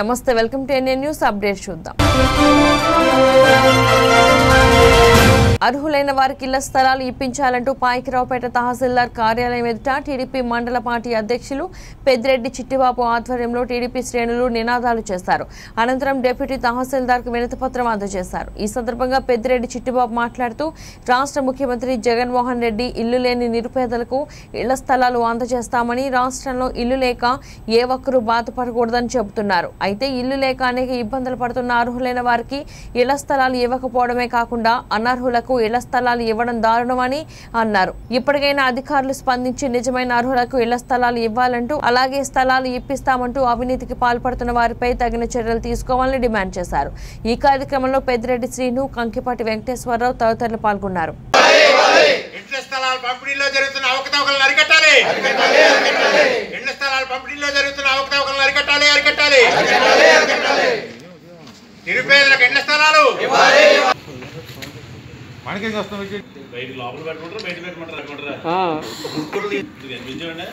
నమస్తే welcome to N A news update చూద్దాం అర్హులైన వారికి ఇళ్ల స్థలాలు ఇప్పించాలంటూ పాయకరావుపేట తహసీల్దార్ కార్యాలయం ఎదుట టీడీపీ మండల పార్టీ అధ్యక్షులు పెద్దిరెడ్డి చిట్టిబాబు ఆధ్వర్యంలో టీడీపీ శ్రేణులు నినాదాలు చేశారు అనంతరం డిప్యూటీ తహసీల్దార్కు వినతిపత్రం అందజేశారు ఈ సందర్భంగా పెద్దిరెడ్డి చిట్టిబాబు మాట్లాడుతూ రాష్ట్ర ముఖ్యమంత్రి జగన్మోహన్ రెడ్డి ఇల్లు లేని నిరుపేదలకు ఇళ్ల స్థలాలు అందజేస్తామని రాష్ట్రంలో ఇల్లు లేక ఏ ఒక్కరూ బాధపడకూడదని చెబుతున్నారు అయితే ఇల్లు లేక అనేక ఇబ్బందులు పడుతున్న అర్హులైన వారికి ఇళ్ల స్థలాలు ఇవ్వకపోవడమే కాకుండా అనర్హులకు ఇళ్ల స్థలాలు ఇవ్వడం దారుణమని అన్నారు ఇప్పటికైనా అధికారులు స్పందించి నిజమైన అర్హులకు ఇళ్ల స్థలాలు ఇవ్వాలంటూ అలాగే స్థలాలు ఇప్పిస్తామంటూ అవినీతికి పాల్పడుతున్న వారిపై తగిన చర్యలు తీసుకోవాలని డిమాండ్ చేశారు ఈ కార్యక్రమంలో పెద్దిరెడ్డి శ్రీను కంకిపాటి వెంకటేశ్వరరావు తదితరులు పాల్గొన్నారు ఇండ్ల స్థలాల పంపిణీలో జరుగుతున్న అవకతవకలను అరికట్టాలి ఇండ్ల స్థలాల పంపిణీలో జరుగుతున్న అవకతవకలను అరికట్టాలి అరికట్టాలి నిరుపేదలకు ఇండ్ల స్థలాలు మనకేం వస్తాం బయట లోపల పెట్టుకుంటారా బయట పెట్టుకుంటారా అనుకుంటారా ఇది కనిపించండి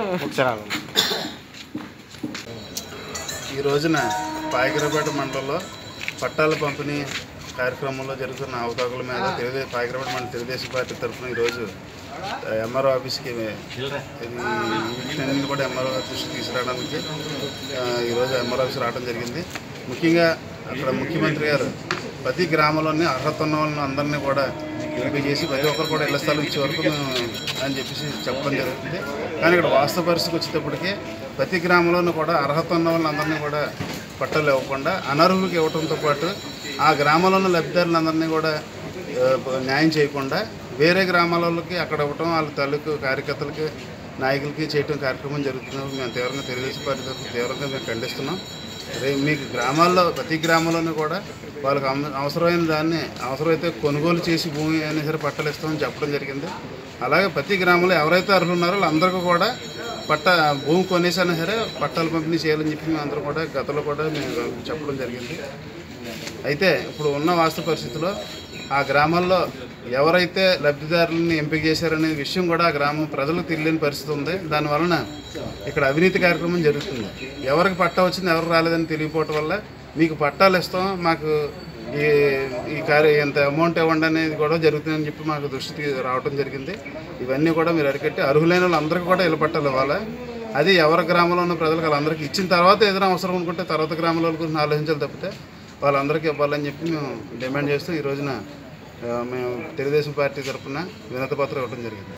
ఈ రోజున పాయకరపేట మండలంలో పట్టాల పంపిణీ కార్యక్రమంలో జరుగుతున్న అవకాశాల మీద తెలుగుదేశం పాయకరపేట మండలం తెలుగుదేశం పార్టీ తరఫున ఈరోజు ఎంఆర్ఓ ఆఫీస్కి ఇది వీటిని కూడా ఎంఆర్ఓ దృష్టికి తీసుకురావడానికి ఆ, ఈరోజు ఎంఆర్ఓ ఆఫీస్ రావడం జరిగింది ముఖ్యంగా అక్కడ ముఖ్యమంత్రి గారు ప్రతి గ్రామంలోని అర్హత ఉన్న వాళ్ళని అందరినీ కూడా ఎంపిక చేసి ప్రతి ఒక్కరు కూడా ఇళ్ల స్థలం ఇచ్చే వరకు మేము అని చెప్పేసి చెప్పడం జరుగుతుంది కానీ ఇక్కడ వాస్తవ పరిస్థితికి వచ్చేటప్పటికి ప్రతి గ్రామంలోనూ కూడా అర్హత ఉన్న వాళ్ళందరినీ కూడా పట్టాలు ఇవ్వకుండా అనర్హులకు ఇవ్వడంతో పాటు ఆ గ్రామంలో ఉన్న లబ్ధిదారులందరినీ కూడా ఆ, న్యాయం చేయకుండా వేరే గ్రామాలకి అక్కడ ఇవ్వటం వాళ్ళ తాలూకు కార్యకర్తలకి నాయకులకి చేయటం కార్యక్రమం జరుగుతున్నప్పుడు మేము తీవ్రంగా తెలుగుదేశం పార్టీ తరఫున తీవ్రంగా మేము ఖండిస్తున్నాం రేపు మీకు గ్రామాల్లో ప్రతి గ్రామంలోనూ కూడా వాళ్ళకి అమ- అవసరమైన దాన్ని అవసరమైతే కొనుగోలు చేసి భూమి అయినా సరే పట్టాలు ఇస్తామని చెప్పడం జరిగింది అలాగే ప్రతి గ్రామంలో ఎవరైతే అర్హులు ఉన్నారో వాళ్ళందరికీ కూడా పట్ట భూమి కొనేసైనా సరే పట్టాలు పంపిణీ చేయాలని చెప్పి మేము అందరం కూడా గతంలో కూడా మేము చెప్పడం జరిగింది అయితే ఇప్పుడు ఉన్న వాస్తవ పరిస్థితిలో ఆ గ్రామాల్లో ఎవరైతే లబ్ధిదారులని ఎంపిక చేశారనే విషయం కూడా ఆ గ్రామం ప్రజలకు తెలియని పరిస్థితి ఉంది దానివలన ఇక్కడ అవినీతి కార్యక్రమం జరుగుతుంది ఎవరికి పట్టా వచ్చింది ఎవరు రాలేదని తెలియకపోవటం వల్ల మీకు పట్టాలు ఇస్తాం మాకు ఈ ఈ కార్య ఇంత అమౌంట్ ఇవ్వండి అనేది కూడా జరుగుతుందని చెప్పి మాకు దృష్టికి రావడం జరిగింది ఇవన్నీ కూడా మీరు అరికట్టి అర్హులైన వాళ్ళందరికీ కూడా ఇళ్ళ పట్టాలు ఇవ్వాలి అది ఎవరి గ్రామంలో ఉన్న ప్రజలకు వాళ్ళందరికీ ఇచ్చిన తర్వాత ఏదైనా అవసరం అనుకుంటే తర్వాత గ్రామాల వాళ్ళ గురించి ఆలోచించాలి తప్పితే వాళ్ళందరికీ ఇవ్వాలని చెప్పి మేము డిమాండ్ చేస్తూ ఈ రోజున ఆ, మేము తెలుగుదేశం పార్టీ తరఫున వినతి పత్రం ఇవ్వడం జరిగింది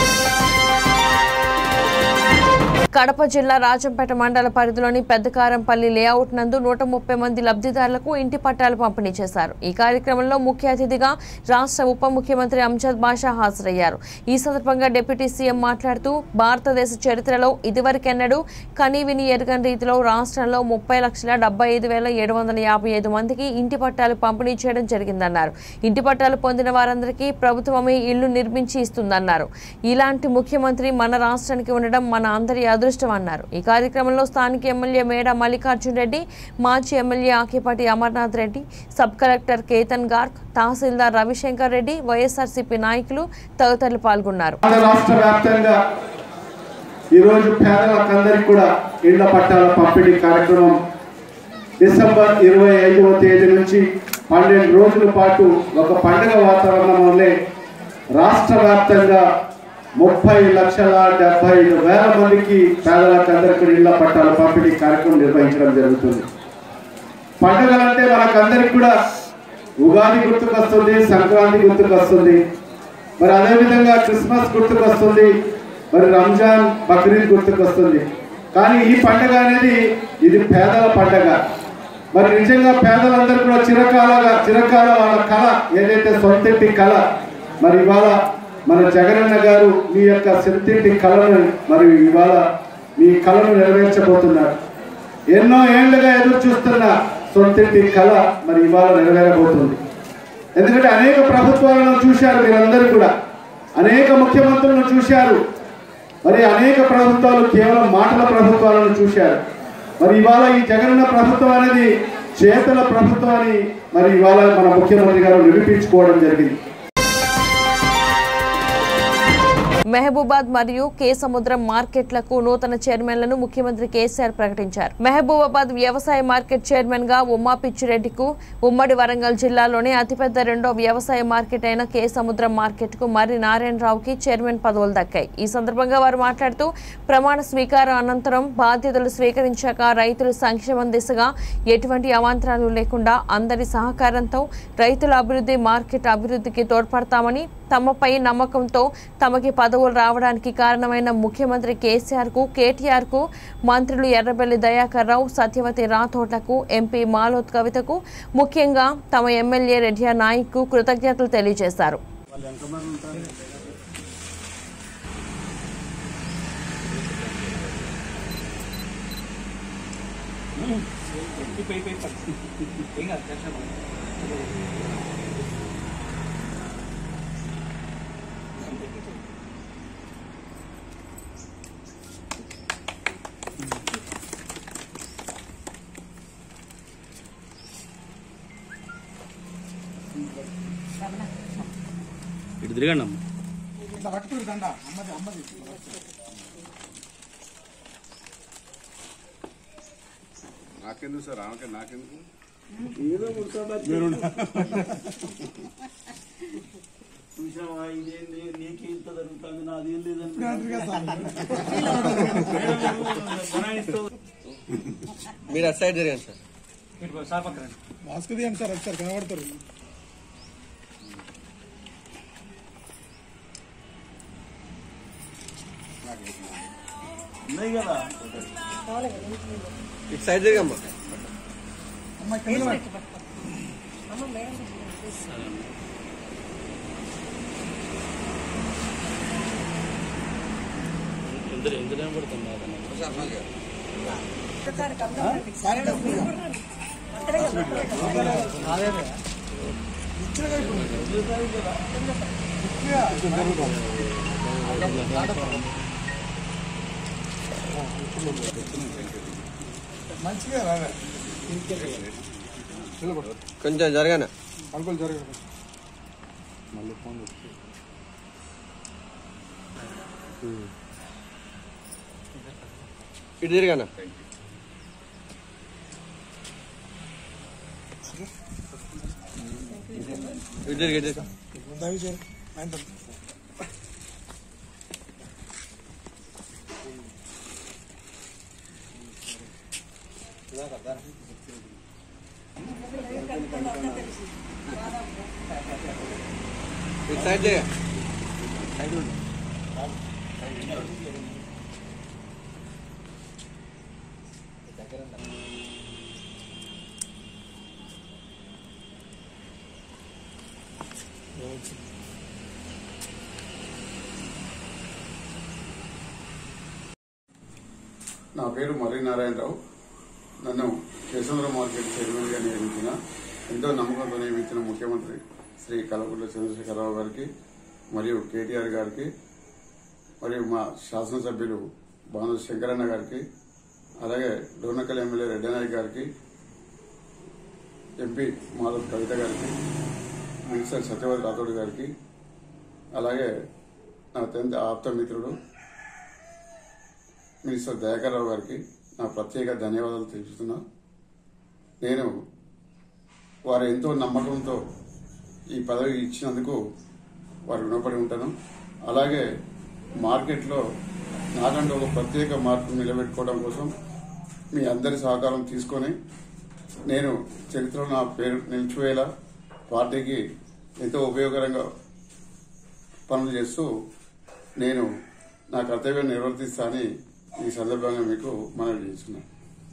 కడప జిల్లా రాజంపేట మండల పరిధిలోని పెద్దకారంపల్లి లేఅవుట్ నందు నూట ముప్పై మంది లబ్ధిదారులకు ఇంటి పట్టాలు పంపిణీ చేశారు ఈ కార్యక్రమంలో ముఖ్య అతిథిగా రాష్ట్ర ఉప ముఖ్యమంత్రి అంజద్ బాషా హాజరయ్యారు ఈ సందర్భంగా డిప్యూటీ సీఎం మాట్లాడుతూ భారతదేశ చరిత్రలో ఇదివరకెన్నడూ కనీవిని ఎరగని రీతిలో రాష్ట్రంలో ముప్పై లక్షల డెబ్బై ఐదు వేల ఏడు వందల యాభై ఐదు మందికి ఇంటి పట్టాలు పంపిణీ చేయడం జరిగిందన్నారు ఇంటి పట్టాలు పొందిన వారందరికీ ప్రభుత్వమే ఇల్లు నిర్మించి ఇస్తుందన్నారు ఇలాంటి ముఖ్యమంత్రి మన రాష్ట్రానికి ఉండడం మన అందరి అదృష్టం అన్నారు ఈ కార్యక్రమంలో స్థానిక ఎమ్మెల్యే మేడ మల్లికార్జున్ రెడ్డి మాజీ MLA Akepati Amarnath Reddy sub collector Ketan Garg తహసీల్దార్ రవిశంకర్ రెడ్డి వైఎస్ఆర్సీపీ నాయకులు తదితరులు పాల్గొన్నారు ఆంధ్ర రాష్ట్ర వ్యాప్తంగా ఈరోజు పేదలకందరికీ కూడా ఇళ్ల పట్టాల పంపిణీ కార్యక్రమం డిసెంబర్ ఇరవై ఐదవ తేదీ నుంచి పన్నెండు రోజుల పాటు ఒక పండుగ వాతావరణం వల్లే రాష్ట్ర వ్యాప్తంగా ముప్పై లక్షల డెబ్బై ఐదు వేల మందికి పేదలకందరికీ ఇళ్ల పట్టాల పంపిణీ కార్యక్రమం నిర్వహించడం జరుగుతుంది పండుగలంటే మనకందరికి కూడా ఉగాది గుర్తుకొస్తుంది సంక్రాంతి గుర్తుకొస్తుంది మరి అదేవిధంగా క్రిస్మస్ గుర్తుకొస్తుంది మరి రంజాన్ బక్రీద్ గుర్తుకొస్తుంది కానీ ఈ పండుగ అనేది ఇది పేదల పండుగ మరి నిజంగా పేదలందరూ కూడా చిరకాలగా చిరకాల వాళ్ళ కళ ఏదైతే సొంతింటి కళ మరి ఇవాళ మన జగనన్న గారు మీ యొక్క సొంతింటి కళను మరి ఇవాళ మీ కళను నెరవేర్చబోతున్నారు ఎన్నో ఏళ్లుగా ఎదురు చూస్తున్న సొంతింటి కళ మరి ఇవాళ నెరవేరబోతుంది ఎందుకంటే అనేక ప్రభుత్వాలను చూశారు మీరందరూ కూడా అనేక ముఖ్యమంత్రులను చూశారు మరి అనేక ప్రభుత్వాలు కేవలం మాటల ప్రభుత్వాలను చూశారు మరి ఇవాళ ఈ జగనన్న ప్రభుత్వం అనేది చేతల ప్రభుత్వం అని మరి ఇవాళ మన ముఖ్యమంత్రి గారు నిరూపించుకోవడం జరిగింది మహబూబాద్ మరియు కే సముద్రం మార్కెట్లకు నూతన చైర్మన్లను ముఖ్యమంత్రి కేసీఆర్ ప్రకటించారు మహబూబాబాద్ వ్యవసాయ మార్కెట్ చైర్మన్ గా ఉమా పిచ్చిరెడ్డికు ఉమ్మడి వరంగల్ జిల్లాలోనే అతిపెద్ద రెండో వ్యవసాయ మార్కెట్ అయిన కే సముద్రం మార్కెట్ కు మర్రి నారాయణరావుకి చైర్మన్ పదవులు దక్కాయి ఈ సందర్భంగా వారు మాట్లాడుతూ ప్రమాణ స్వీకారం అనంతరం బాధ్యతలు స్వీకరించాక రైతుల సంక్షేమం దిశగా ఎటువంటి అవాంతరాలు లేకుండా అందరి సహకారంతో రైతుల అభివృద్ధి మార్కెట్ అభివృద్ధికి తోడ్పడతామని తమపై నమ్మకంతో తమకి పదవులు రావడానికి కారణమైన ముఖ్యమంత్రి కేసీఆర్ కు కేటీఆర్ కు మంత్రులు ఎర్రబెల్లి దయాకర్ రావు సత్యవతి రాథోడ్లకు ఎంపీ మాలోత్ కవితకు ముఖ్యంగా తమ ఎమ్మెల్యే రెడ్డియా నాయక్ కు కృతజ్ఞతలు తెలియజేశారు ఇటు తిరగండి అమ్మ నాకెందుకు సార్ ఆమెకే నాకెందుకు చూసావా ఇదేంది నీకు ఇంత జరుగుతుంది నాది ఏం లేదని మీరు అటు సైడ్ జరిగాను సార్ మాస్క్ తీయండి సార్ ఒకసారి కనబడతారు ఉన్నాయి కదా ఇటు సైడ్ జరిగమ్మా ఎంత ఎంత టైం పడుతుంది కొంచెం జరగాను అనుకోలు జరగదు ఇటు తిరిగాను ఇటు తిరిగి ఇటు తిరిగి. ఇటు సైడ్ జరిగా నా పేరు మర్రి నారాయణరావు నన్ను కేశంద్ర మార్కెట్ చైర్మన్గా నియమించిన ఎంతో నమ్మకంతో నియమించిన ముఖ్యమంత్రి శ్రీ కల్వకుంట్ల చంద్రశేఖరరావు గారికి మరియు కేటీఆర్ గారికి మరియు మా శాసనసభ్యులు భాను శంకరన్న గారికి అలాగే డోర్నకల్ ఎమ్మెల్యే రెడ్డనాయక్ గారికి ఎంపీ మాధవ్ కవిత గారికి మినిస్టర్ సత్యవతి రాథోడ్ గారికి అలాగే నా అత్యంత ఆప్త మిత్రుడు మినిస్టర్ దయాకర్ రావు గారికి నా ప్రత్యేక ధన్యవాదాలు తెలుపుతున్నా నేను వారు ఎంతో నమ్మకంతో ఈ పదవి ఇచ్చినందుకు వారు రుణపడి ఉంటాను అలాగే మార్కెట్లో నాకంటూ ఒక ప్రత్యేక మార్పు నిలబెట్టుకోవడం కోసం మీ అందరి సహకారం తీసుకొని నేను చరిత్రలో నా పేరు నిలిచిపోయేలా పార్టీకి ఎంతో ఉపయోగకరంగా పనులు చేస్తూ నేను నా కర్తవ్యం నిర్వర్తిస్తానని ఈ సందర్భంగా మీకు మనవి చేస్తున్నాను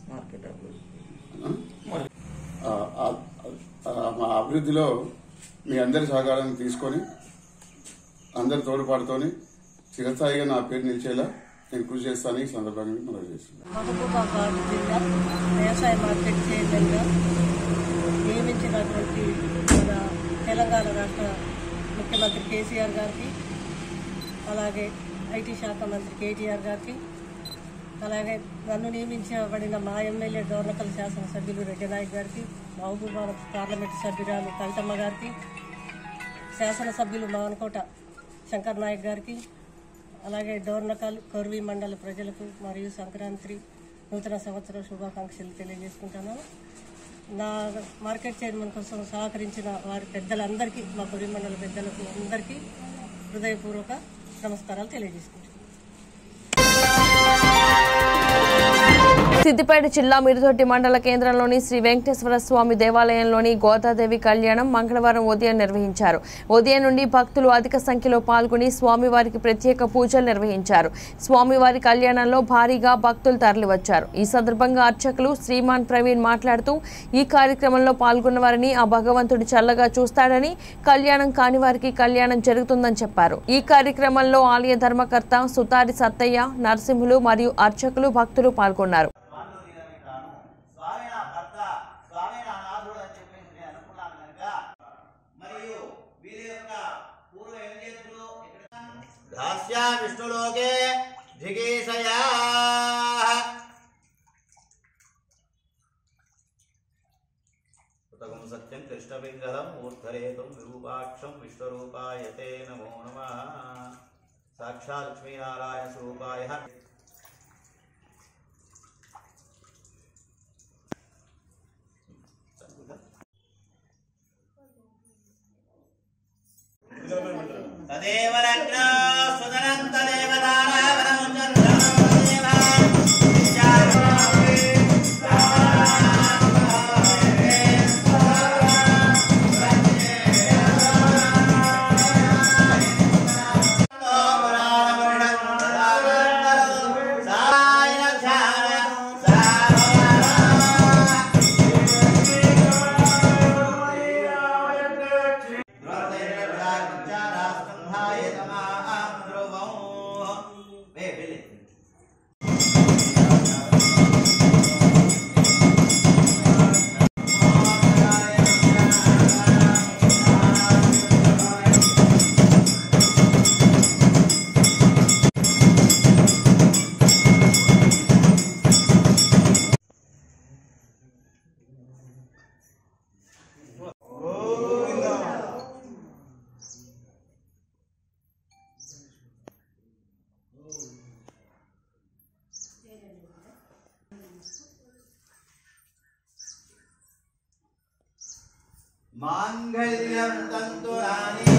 ఆ, ఆ, ఆ, మా అభివృద్ధిలో మీ అందరి సహకారాన్ని తీసుకొని అందరి తోడ్పాటుతోని చిరస్థాయిగా నా పేరు నిలిచేలా నేను కృషి చేస్తానని ఈ సందర్భంగా మీకు మనవి చేస్తున్నాను మహబూబాబాద్ జిల్లా వ్యవసాయ మార్కెట్ చైర్మన్గా నియమించినటువంటి మన తెలంగాణ రాష్ట్ర ముఖ్యమంత్రి కేసీఆర్ గారికి అలాగే ఐటీ శాఖ మంత్రి కేటీఆర్ గారికి అలాగే నన్ను నియమించబడిన మా ఎమ్మెల్యే డోర్నకల్ శాసనసభ్యులు రెడ్డినాయక్ గారికి మహబూబాబాద్ పార్లమెంటు సభ్యురాలు కవితమ్మ గారికి శాసనసభ్యులు మావనకోట శంకర్ నాయక్ గారికి అలాగే డోర్నకల్ కొర్వి మండల ప్రజలకు మరియు సంక్రాంతి నూతన సంవత్సర శుభాకాంక్షలు తెలియజేసుకుంటున్నాను నా మార్కెట్ చైర్మన్ కోసం సహకరించిన వారి పెద్దలందరికీ మా కొర్వి మండల పెద్దలకు అందరికీ హృదయపూర్వక నమస్కారాలు తెలియజేసుకుంటున్నాను సిద్దిపేట జిల్లా మిరుదొడ్డి మండల కేంద్రంలోని శ్రీ వెంకటేశ్వర స్వామి దేవాలయంలోని గోదాదేవి కళ్యాణం మంగళవారం ఉదయం నిర్వహించారు ఉదయం నుండి భక్తులు అధిక సంఖ్యలో పాల్గొని స్వామివారికి ప్రత్యేక పూజలు నిర్వహించారు స్వామివారి కళ్యాణంలో భారీగా భక్తులు తరలివచ్చారు ఈ సందర్భంగా అర్చకులు శ్రీమాన్ ప్రవీణ్ మాట్లాడుతూ ఈ కార్యక్రమంలో పాల్గొన్న వారిని ఆ భగవంతుడు చల్లగా చూస్తాడని కళ్యాణం కాని వారికి కళ్యాణం జరుగుతుందని చెప్పారు ఈ కార్యక్రమంలో ఆలయ ధర్మకర్త సుతారి సత్తయ్య నరసింహులు మరియు అర్చకులు భక్తులు పాల్గొన్నారు స్వామి నా భర్త స్వామి నా నాథుడు అని చెప్పేసి నేను అనుకున్నాను కనుక మరియు వీరి యొక్క పూర్వ ఏం చేతులు దాస్యా విష్ణులోకే దిగేశయా కృతకం సత్యం కృష్ణపింగళం ఊర్ధరేతం విరూపాక్షం విశ్వరూపాయతే నమో నమ సాక్షాత్ లక్ష్మీనారాయణ స్వరూపాయ తదేవ లగ్న సుదనంత దేవదానావనం మాంగళ్యం తంతురాని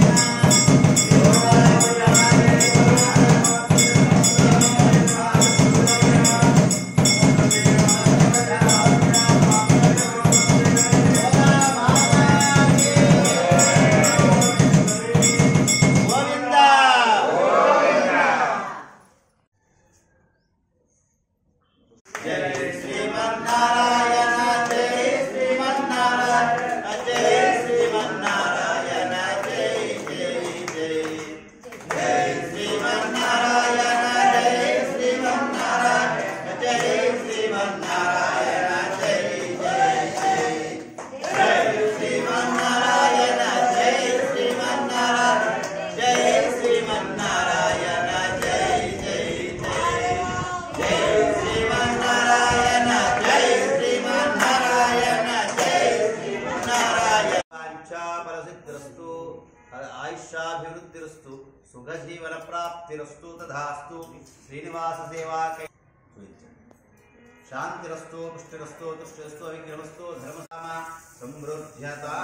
జయ శ్రీమన్నారాయణ జయ శ్రీమన్నారాయణ జయ శ్రీమన్నారాయణ జయ జయ జయ జయ శ్రీమన్నారాయణ జయ శ్రీమన్నారాయణ జయ శ్రీమన్నారాయణ జయ జయ జయ జయ శ్రీమన్నారాయణ జయ శ్రీమన్నారాయణ జయ శ్రీమన్నారాయణ జయ జయ జయ జయ శ్రీమన్నారాయణ జయ శ్రీమన్నారాయణ జయ శ్రీమన్నారాయణ ఆయుష్యాపరసిద్ధిరస్తు ఆయుష్యాభివృద్ధిరస్తు సుఖజీవన ప్రాప్తిరస్తు తథాస్తు శ్రీనివాస సేవాకై శాంతిరస్తు పుష్టిరస్తు తుష్టిరస్తు విఘ్నమస్తు ధర్మసామ సమృద్ధ్యతా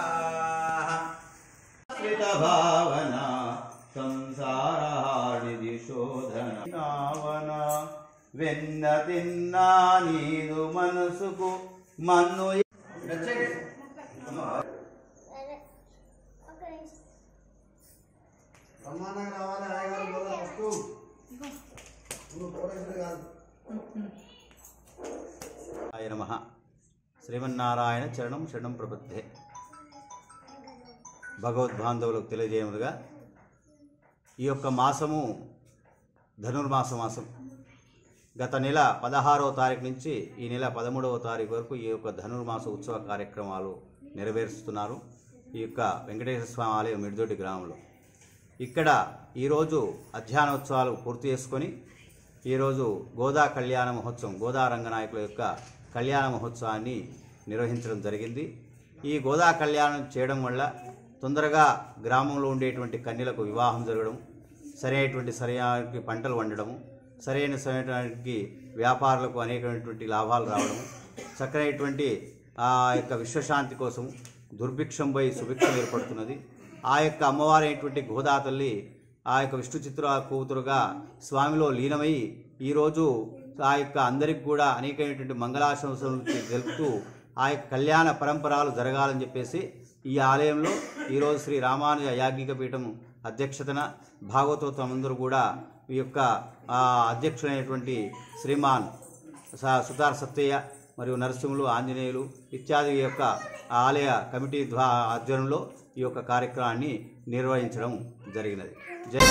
భావన సంసారహాడి శోధన నావన వెన్న తిన్నా నీదు మనసుకు మన్ను ఆయన నమ శ్రీమన్నారాయణ చరణం శరణం ప్రబద్ధే భగవద్బాంధవులకు తెలియజేయములుగా ఈ యొక్క మాసము ధనుర్మాస మాసం గత నెల పదహారవ తారీఖు నుంచి ఈ నెల పదమూడవ తారీఖు వరకు ఈ యొక్క ధనుర్మాస ఉత్సవ కార్యక్రమాలు నెరవేరుస్తున్నారు ఈ యొక్క వెంకటేశ్వర స్వామి ఆలయం మిడిదొడ్డి గ్రామంలో ఇక్కడ ఈరోజు అధ్యానోత్సవాలు పూర్తి చేసుకొని ఈరోజు గోదా కళ్యాణ మహోత్సవం గోదా రంగనాయకుల యొక్క కళ్యాణ మహోత్సవాన్ని నిర్వహించడం జరిగింది ఈ గోదా కళ్యాణం చేయడం వల్ల తొందరగా గ్రామంలో ఉండేటువంటి కన్యలకు వివాహం జరగడం సరైనటువంటి సరైన పంటలు వండడము సరైన సమయానికి వ్యాపారులకు అనేకమైనటువంటి లాభాలు రావడము చక్కనైనటువంటి ఆ యొక్క విశ్వశాంతి కోసం దుర్భిక్షం పోయి సుభిక్షం ఏర్పడుతున్నది ఆ యొక్క అమ్మవారైనటువంటి గోదా తల్లి ఆ యొక్క విష్ణు చిత్ర కూతురుగా స్వామిలో లీనమై ఈరోజు ఆ యొక్క అందరికి కూడా అనేకమైనటువంటి మంగళాశంసలు తెలుపుతూ ఆ యొక్క కళ్యాణ పరంపరాలు జరగాలని చెప్పేసి ఈ ఆలయంలో ఈరోజు శ్రీ రామానుజ యాజ్ఞిక పీఠం అధ్యక్షతన భాగవతోత్తమందరూ కూడా ఈ యొక్క ఆ, అధ్యక్షుడైనటువంటి శ్రీమాన్ స- సుతార్ సత్తయ్య మరియు నరసింహులు ఆంజనేయులు ఇత్యాది ఈ యొక్క ఆలయ కమిటీ ద్వా ఆధ్వర్యంలో ఈ యొక్క కార్యక్రమాన్ని నిర్వహించడం జరిగినది జై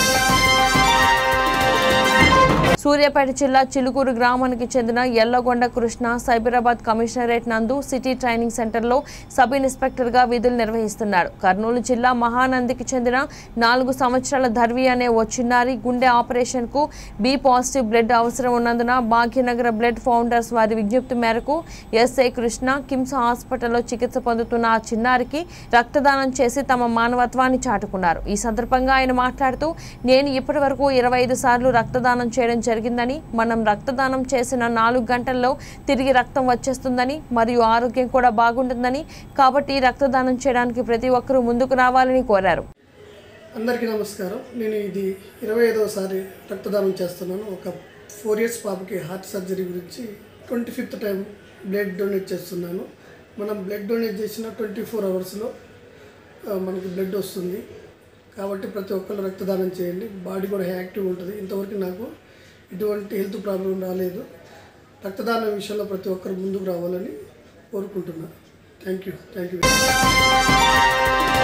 సూర్యాపేట జిల్లా చిలుకూరు గ్రామానికి చెందిన ఎల్లగొండ కృష్ణ సైబరాబాద్ కమిషనరేట్ నందు సిటీ ట్రైనింగ్ సెంటర్లో సబ్ ఇన్స్పెక్టర్గా విధులు నిర్వహిస్తున్నాడు కర్నూలు జిల్లా మహానందికి చెందిన నాలుగు సంవత్సరాల ధర్వి అనే ఓ చిన్నారి గుండె ఆపరేషన్కు బి పాజిటివ్ బ్లడ్ అవసరం ఉన్నందున భాగ్యనగర బ్లడ్ ఫౌండర్స్ వారి విజ్ఞప్తి మేరకు ఎస్ఐ కృష్ణ కిమ్స్ హాస్పిటల్లో చికిత్స పొందుతున్న ఆ చిన్నారికి రక్తదానం చేసి తమ మానవత్వాన్ని చాటుకున్నారు ఈ సందర్భంగా ఆయన మాట్లాడుతూ నేను ఇప్పటి వరకు ఇరవై ఐదు సార్లు రక్తదానం చేయడం జరిగిందని మనం రక్తదానం చేసిన నాలుగు గంటల్లో తిరిగి రక్తం వచ్చేస్తుందని మరియు ఆరోగ్యం కూడా బాగుంటుందని కాబట్టి రక్తదానం చేయడానికి ప్రతి ఒక్కరూ ముందుకు రావాలని కోరారు అందరికీ నమస్కారం నేను ఇది ఇరవై ఐదవసారి రక్తదానం చేస్తున్నాను ఒక ఫోర్ ఇయర్స్ పాపకి హార్ట్ సర్జరీ గురించి twenty fifth time blood donate చేస్తున్నాను మనం బ్లడ్ డొనేట్ చేసిన ట్వంటీ ఫోర్ అవర్స్లో మనకి బ్లడ్ వస్తుంది కాబట్టి ప్రతి ఒక్కరు రక్తదానం చేయండి బాడీ కూడా యాక్టివ్ ఉంటుంది ఇంతవరకు నాకు ఎటువంటి హెల్త్ ప్రాబ్లం రాలేదు రక్తదానం విషయంలో ప్రతి ఒక్కరు ముందుకు రావాలని కోరుకుంటున్నాను thank you thank you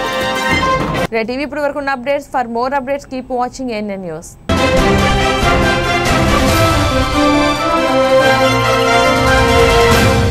rate TV ఇప్పుడు వరకు ఉన్న updates for more updates keep watching N N news